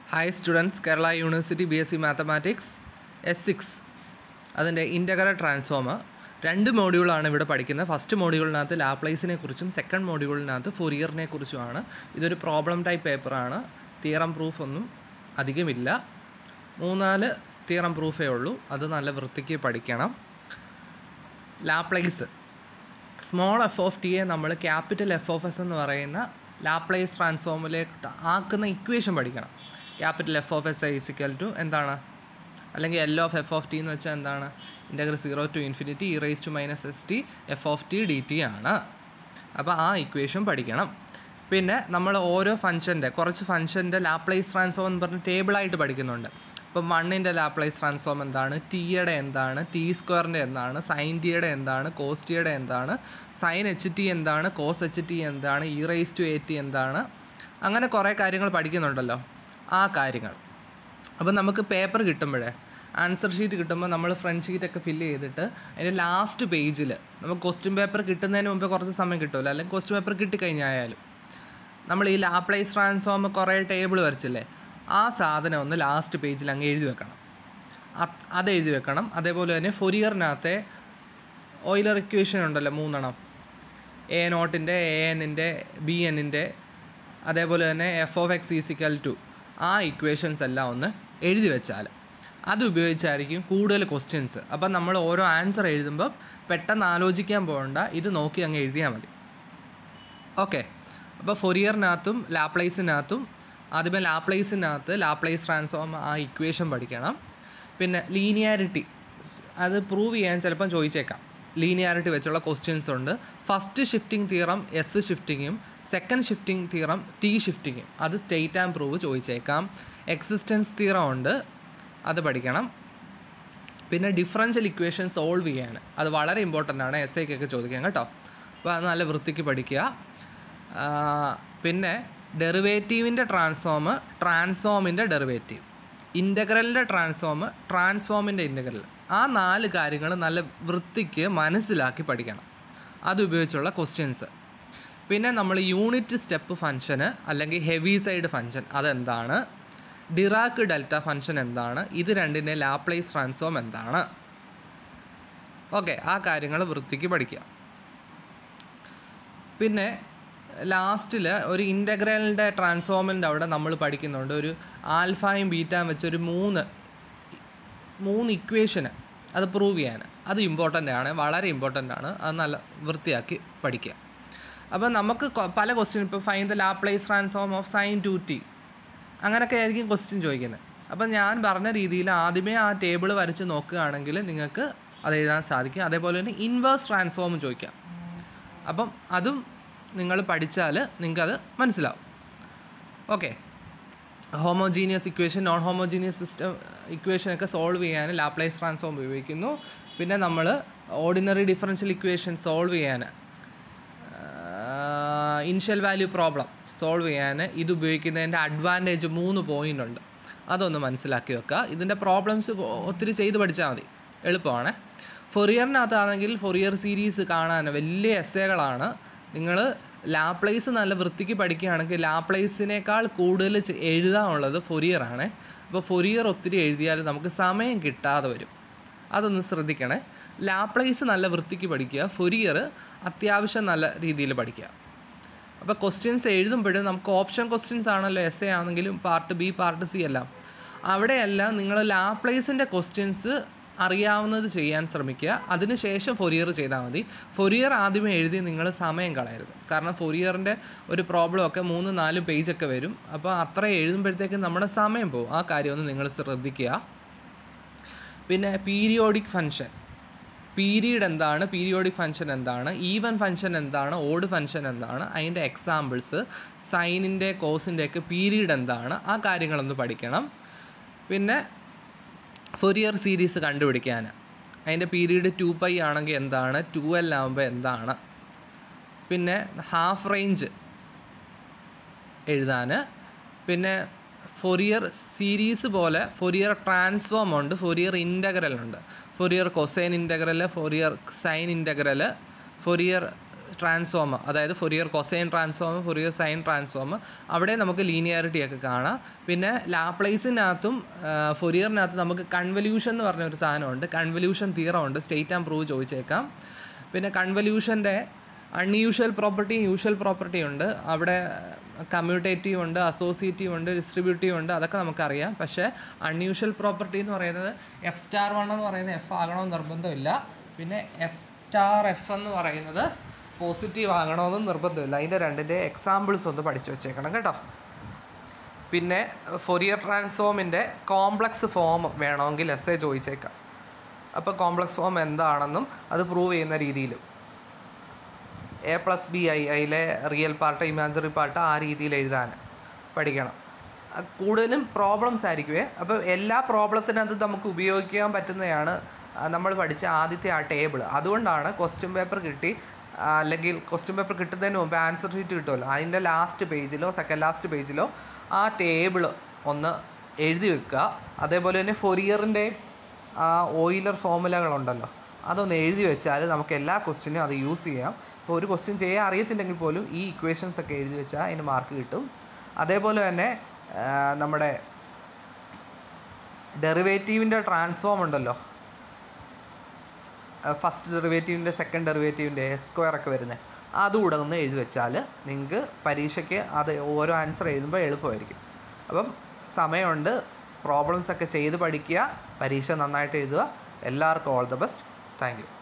hi students Kerala university B S C mathematics S six അതിൻ്റെ integral transformer രണ്ട് മോഡ്യൂളാണ് ഇവിടെ പഠിക്കുന്നത് ഫസ്റ്റ് മോഡ്യൂളിനകത്ത് ലാപ്ലേസിനെ കുറിച്ചും സെക്കൻഡ് മോഡ്യൂളിനകത്ത് ഫൊറിയറിനെ കുറിച്ചുമാണ് ഇതൊരു പ്രോബ്ലം ടൈപ്പ് പേപ്പറാണ് തിയറം പ്രൂഫ് ഒന്നും അധികമില്ല മൂന്നാല് തിയറം പ്രൂഫേ ഉള്ളൂ അത് നല്ല വൃത്തിക്ക് പഠിക്കണം ലാപ്ലേസ് സ്മോൾ എഫ് ഓഫ് ടിയെ നമ്മൾ ക്യാപിറ്റൽ എഫ് ഓഫ് എസ് എന്ന് പറയുന്ന ലാപ്ലേസ് ട്രാൻസ്ഫോമിലേക്ക് ആക്കുന്ന ഇക്വേഷൻ പഠിക്കണം capital F of S is equal to എന്താണ് അല്ലെങ്കിൽ L of F of T എന്ന് വെച്ചാൽ എന്താണ് integral zero to infinity E raise to minus S T F of T D T ആണ് അപ്പോൾ ആ ഇക്വേഷൻ പഠിക്കണം പിന്നെ നമ്മൾ ഓരോ ഫംഗ്ഷൻ്റെ കുറച്ച് ഫംഗ്ഷൻ്റെ ലാപ്ലേസ് ട്രാൻസ്ഫോം എന്ന് പറഞ്ഞ് ടേബിളായിട്ട് പഠിക്കുന്നുണ്ട് ഇപ്പം വണ്ണിൻ്റെ ലാപ്ലേസ് ട്രാൻസ്ഫോം എന്താണ് ടിയുടെ എന്താണ് ടി സ്ക്വയറിൻ്റെ എന്താണ് സൈൻ ടിയുടെ എന്താണ് കോസ് ടിയുടെ എന്താണ് സൈൻ എച്ച് ടി എന്താണ് കോസ് എച്ച് ടി എന്താണ് E raise to A T എന്താണ് അങ്ങനെ കുറേ കാര്യങ്ങൾ പഠിക്കുന്നുണ്ടല്ലോ ആ കാര്യങ്ങൾ അപ്പോൾ നമുക്ക് പേപ്പർ കിട്ടുമ്പോഴേ ആൻസർ ഷീറ്റ് കിട്ടുമ്പോൾ നമ്മൾ ഫ്രണ്ട് ഷീറ്റൊക്കെ ഫില്ല് ചെയ്തിട്ട് അതിൻ്റെ ലാസ്റ്റ് പേജിൽ നമുക്ക് ക്വസ്റ്റ്യൻ പേപ്പർ കിട്ടുന്നതിന് മുമ്പ് കുറച്ച് സമയം കിട്ടുമല്ലോ അല്ലെങ്കിൽ ക്വസ്റ്റ്യൻ പേപ്പർ കിട്ടിക്കഴിഞ്ഞായാലും നമ്മൾ ഈ ലാപ്ലേസ് ട്രാൻസ്ഫോം കുറേ ടേബിൾ വരച്ചില്ലേ ആ സാധനം ഒന്ന് ലാസ്റ്റ് പേജിൽ അങ്ങ് എഴുതി വെക്കണം അത് അത് എഴുതി വെക്കണം അതേപോലെ തന്നെ ഫൊരിയറിനകത്തെ ഓയിലർ ഇക്വേഷൻ ഉണ്ടല്ലോ മൂന്നെണ്ണം എ നോട്ടിൻ്റെ എ എന്നിൻ്റെ ബി എന്നിൻ്റെ അതേപോലെ തന്നെ F of X is equal to ആ ഇക്വേഷൻസ് എല്ലാം ഒന്ന് എഴുതി വെച്ചാൽ അത് ഉപയോഗിച്ചായിരിക്കും കൂടുതൽ ക്വസ്റ്റ്യൻസ് അപ്പം നമ്മൾ ഓരോ ആൻസർ എഴുതുമ്പോൾ പെട്ടെന്ന് ആലോചിക്കാൻ പോകണ്ട ഇത് നോക്കി അങ്ങ് എഴുതിയാൽ മതി ഓക്കെ അപ്പോൾ ഫൊറിയറിനകത്തും ലാപ്ലേസിനകത്തും ആദ്യമേ ലാപ്ലേസിനകത്ത് ലാപ്ലേസ് ട്രാൻസ്ഫോം ആ ഇക്വേഷൻ പഠിക്കണം പിന്നെ ലീനിയാരിറ്റി അത് പ്രൂവ് ചെയ്യാൻ ചിലപ്പം ചോദിച്ചേക്കാം ലീനിയാരിറ്റി വെച്ചുള്ള ക്വസ്റ്റ്യൻസ് ഉണ്ട് ഫസ്റ്റ് ഷിഫ്റ്റിംഗ് തിയറം എസ് ഷിഫ്റ്റിങ്ങും സെക്കൻഡ് ഷിഫ്റ്റിംഗ് തിയറം ടി ഷിഫ്റ്റിങ്ങും അത് സ്റ്റേറ്റ് ആൻഡ് പ്രൂവ് ചോദിച്ചേക്കാം എക്സിസ്റ്റൻസ് തിയറം ഉണ്ട് അത് പഠിക്കണം പിന്നെ ഡിഫറൻഷ്യൽ ഇക്വേഷൻ സോൾവ് ചെയ്യാൻ അത് വളരെ ഇമ്പോർട്ടൻ്റ് ആണ് എസ് ഐക്കൊക്കെ ചോദിക്കാം കേട്ടോ അപ്പോൾ അത് നല്ല വൃത്തിക്ക് പഠിക്കുക പിന്നെ ഡെറിവേറ്റീവിൻ്റെ ട്രാൻസ്ഫോം ട്രാൻസ്ഫോമിൻ്റെ ഡെറിവേറ്റീവ് ഇൻ്റഗ്രലിൻ്റെ ട്രാൻസ്ഫോം ട്രാൻസ്ഫോമിൻ്റെ ഇൻ്റഗ്രൽ ആ നാല് കാര്യങ്ങൾ നല്ല വൃത്തിക്ക് മനസ്സിലാക്കി പഠിക്കണം അതുപയോഗിച്ചുള്ള ക്വസ്റ്റ്യൻസ് പിന്നെ നമ്മൾ യൂണിറ്റ് സ്റ്റെപ്പ് ഫംഗ്ഷന് അല്ലെങ്കിൽ ഹെവി സൈഡ് ഫംഗ്ഷൻ അതെന്താണ് ഡിറാക്ക് ഡെൽറ്റ ഫംഗ്ഷൻ എന്താണ് ഇത് രണ്ടിൻ്റെ ലാപ്ലേസ് ട്രാൻസ്ഫോം എന്താണ് ഓക്കെ ആ കാര്യങ്ങൾ വൃത്തിക്ക് പഠിക്കുക പിന്നെ ലാസ്റ്റിൽ ഒരു ഇൻ്റഗ്രലിൻ്റെ ട്രാൻസ്ഫോമിൻ്റെ അവിടെ നമ്മൾ പഠിക്കുന്നുണ്ട് ഒരു ആൽഫായും ബീറ്റായും വെച്ചൊരു മൂന്ന് മൂന്ന് ഇക്വേഷന് അത് പ്രൂവ് ചെയ്യാൻ അത് ഇമ്പോർട്ടൻ്റ് ആണ് വളരെ ഇമ്പോർട്ടൻ്റ് ആണ് അത് നല്ല വൃത്തിയാക്കി പഠിക്കുക അപ്പോൾ നമുക്ക് പല ക്വസ്റ്റ്യൻ ഇപ്പോൾ find the Laplace transform of sine two T അങ്ങനെയൊക്കെ ആയിരിക്കും ക്വസ്റ്റ്യൻ ചോദിക്കുന്നത് അപ്പം ഞാൻ പറഞ്ഞ രീതിയിൽ ആദ്യമേ ആ ടേബിൾ വരച്ച് നോക്കുകയാണെങ്കിൽ നിങ്ങൾക്ക് അത് എഴുതാൻ സാധിക്കും അതേപോലെ തന്നെ ഇൻവേഴ്സ് ട്രാൻസ്ഫോം ചോദിക്കാം അപ്പം അതും നിങ്ങൾ പഠിച്ചാൽ നിങ്ങൾക്കത് മനസ്സിലാവും okay homogeneous equation non homogeneous system ഇക്വേഷനൊക്കെ സോൾവ് ചെയ്യാൻ ലാപ്ലേസ് ട്രാൻസ്ഫോം ഉപയോഗിക്കുന്നു പിന്നെ നമ്മൾ ഓർഡിനറി ഡിഫറൻഷ്യൽ ഇക്വേഷൻ സോൾവ് ചെയ്യാൻ ഇൻഷ്യൽ വാല്യൂ പ്രോബ്ലം സോൾവ് ചെയ്യാൻ ഇത് ഉപയോഗിക്കുന്നതിൻ്റെ അഡ്വാൻറ്റേജ് മൂന്ന് പോയിൻ്റ് ഉണ്ട് അതൊന്ന് മനസ്സിലാക്കി വെക്കുക ഇതിൻ്റെ പ്രോബ്ലംസ് ഒത്തിരി ചെയ്ത് പഠിച്ചാൽ മതി എളുപ്പമാണ് ഫൊറിയറിനകത്താണെങ്കിൽ ഫൊറിയർ സീരീസ് കാണാൻ വലിയ എസ്സേകളാണ് നിങ്ങൾ ലാപ്ലേസ് നല്ല വൃത്തിക്ക് പഠിക്കുകയാണെങ്കിൽ ലാപ്ലേസിനേക്കാൾ കൂടുതൽ എഴുതാനുള്ളത് ഫൊറിയറാണ് അപ്പോൾ ഫൊറിയർ ഒത്തിരി എഴുതിയാൽ നമുക്ക് സമയം കിട്ടാതെ വരും അതൊന്ന് ശ്രദ്ധിക്കണേ ലാപ്ലേസ് നല്ല വൃത്തിക്ക് പഠിക്കുക ഫൊറിയർ അത്യാവശ്യം നല്ല രീതിയിൽ പഠിക്കുക അപ്പോൾ ക്വസ്റ്റ്യൻസ് എഴുതുമ്പോഴും നമുക്ക് ഓപ്ഷൻ ക്വസ്റ്റ്യൻസ് ആണല്ലോ എസ് എ ആണെങ്കിലും പാർട്ട് ബി പാർട്ട് സി എല്ലാം അവിടെയെല്ലാം നിങ്ങൾ ലാപ്ലേസിൻ്റെ ക്വസ്റ്റ്യൻസ് അറിയാവുന്നത് ചെയ്യാൻ ശ്രമിക്കുക അതിനുശേഷം ഫൊറിയർ ചെയ്താൽ മതി ഫൊറിയർ ആദ്യമേ എഴുതി നിങ്ങൾ സമയം കളയരുത് കാരണം ഫൊറിയറിൻ്റെ ഒരു പ്രോബ്ലം ഒക്കെ മൂന്ന് നാല് പേജൊക്കെ വരും അപ്പോൾ അത്ര എഴുതുമ്പോഴത്തേക്കും നമ്മുടെ സമയം പോകും ആ കാര്യമൊന്ന് നിങ്ങൾ ശ്രദ്ധിക്കുക പിന്നെ പീരിയോഡിക് ഫങ്ഷൻ പീരീഡ് എന്താണ് പീരിയോഡിക് ഫംഗ്ഷൻ എന്താണ് ഈവൻ ഫംഗ്ഷൻ എന്താണ് ഓഡ് ഫംഗ്ഷൻ എന്താണ് അതിൻ്റെ എക്സാമ്പിൾസ് സൈനിൻ്റെ കോസിൻ്റെ ഒക്കെ പീരീഡ് എന്താണ് ആ കാര്യങ്ങളൊന്ന് പഠിക്കണം പിന്നെ ഫൊറിയർ സീരീസ് കണ്ടുപിടിക്കാൻ അതിൻ്റെ പീരീഡ് ടു പൈ ആണെങ്കിൽ എന്താണ് ടു എൽ ആകുമ്പോൾ എന്താണ് പിന്നെ ഹാഫ് റേഞ്ച് എഴുതാൻ പിന്നെ ഫൊറിയർ സീരീസ് പോലെ ഫൊറിയർ ട്രാൻസ്ഫോം ഉണ്ട് ഫൊറിയർ ഇൻ്റഗ്രൽ ഉണ്ട് Fourier cosine integral Fourier sine integral Fourier transform അതായത് Fourier cosine transform Fourier sine transform അവിടെ നമുക്ക് ലീനിയാരിറ്റി ഒക്കെ കാണാം പിന്നെ ലാപ്ലേസിനകത്തും ഫൊറിയറിനകത്ത് നമുക്ക് കൺവല്യൂഷൻ എന്ന് പറഞ്ഞ ഒരു സാധനമുണ്ട് കൺവല്യൂഷൻ തീറം ഉണ്ട് സ്റ്റേറ്റ് ആൻഡ് പ്രൂവ് ചോദിച്ചേക്കാം പിന്നെ കൺവല്യൂഷൻ്റെ അൺയൂഷ്വൽ പ്രോപ്പർട്ടിയും യൂഷ്വൽ പ്രോപ്പർട്ടി ഉണ്ട് അവിടെ കമ്മ്യൂട്ടേറ്റീവ് ഉണ്ട് അസോസിയേറ്റീവ് ഉണ്ട് ഡിസ്ട്രിബ്യൂട്ടീവ് ഉണ്ട് അതൊക്കെ നമുക്കറിയാം പക്ഷേ അൺയൂഷ്വൽ പ്രോപ്പർട്ടി എന്ന് പറയുന്നത് എഫ് സ്റ്റാർ വൺ എന്ന് പറയുന്നത് എഫ് ആകണമെന്ന് നിർബന്ധമില്ല പിന്നെ എഫ് സ്റ്റാർ എഫ് എന്ന് പറയുന്നത് പോസിറ്റീവ് ആകണമെന്ന് നിർബന്ധമില്ല അതിൻ്റെ രണ്ടിൻ്റെ എക്സാമ്പിൾസ് ഒന്ന് പഠിച്ചു വെച്ചേക്കണം കേട്ടോ പിന്നെ ഫൊറിയർ ട്രാൻസ്ഫോമിൻ്റെ കോംപ്ലക്സ് ഫോം വേണമെങ്കിൽ എസ് എ ചോദിച്ചേക്കാം അപ്പോൾ കോംപ്ലക്സ് ഫോം എന്താണെന്നും അത് പ്രൂവ് ചെയ്യുന്ന രീതിയിലും എ പ്ലസ് ബി ഐ അതിലെ റിയൽ പാർട്ട് ഇമാജിനറി പാർട്ട് ആ രീതിയിൽ എഴുതാൻ പഠിക്കണം അഹ് കൂടുതലും പ്രോബ്ലംസ് ആയിരിക്കുമേ അപ്പോൾ എല്ലാ പ്രോബ്ലത്തിനകത്ത് നമുക്ക് ഉപയോഗിക്കാൻ പറ്റുന്നതാണ് ആ, നമ്മൾ പഠിച്ച ആദ്യത്തെ ആ ടേബിൾ അതുകൊണ്ടാണ് ക്വസ്റ്റ്യൻ പേപ്പർ കിട്ടി ആ, അല്ലെങ്കിൽ ക്വസ്റ്റ്യൻ പേപ്പർ കിട്ടുന്നതിന് മുമ്പ് ആൻസർ ഷീറ്റ് കിട്ടുമല്ലോ അതിൻ്റെ ലാസ്റ്റ് പേജിലോ സെക്കൻഡ് ലാസ്റ്റ് പേജിലോ ആ ടേബിൾ ഒന്ന് എഴുതി വെക്കുക അതേപോലെ തന്നെ ഫൊറിയറിൻ്റെ ആ ഓയിലർ ഫോമുലകളുണ്ടല്ലോ അതൊന്ന് എഴുതി വെച്ചാൽ നമുക്ക് എല്ലാ ക്വസ്റ്റ്യനും അത് യൂസ് ചെയ്യാം ഇപ്പോൾ ഒരു ക്വസ്റ്റ്യൻ ചെയ്യാൻ അറിയത്തില്ലെങ്കിൽ പോലും ഈ ഇക്വേഷൻസ് ഒക്കെ എഴുതി വെച്ചാൽ അതിന് മാർക്ക് കിട്ടും അതേപോലെ തന്നെ ആ, നമ്മുടെ ഡെറിവേറ്റീവിൻ്റെ ട്രാൻസ്ഫോം ഉണ്ടല്ലോ ഫസ്റ്റ് ഡെറിവേറ്റീവിൻ്റെ സെക്കൻഡ് ഡെറിവേറ്റീവിൻ്റെ സ്ക്വയർ ഒക്കെ വരുന്നത് അതുകൂടെ ഒന്ന് എഴുതി വെച്ചാൽ നിങ്ങൾക്ക് പരീക്ഷയ്ക്ക് അത് ഓരോ ആൻസർ എഴുതുമ്പോൾ എളുപ്പമായിരിക്കും അപ്പം സമയമുണ്ട് പ്രോബ്ലംസ് ഒക്കെ ചെയ്ത് പഠിക്കുക പരീക്ഷ നന്നായിട്ട് എഴുതുക എല്ലാവർക്കും all the best thank U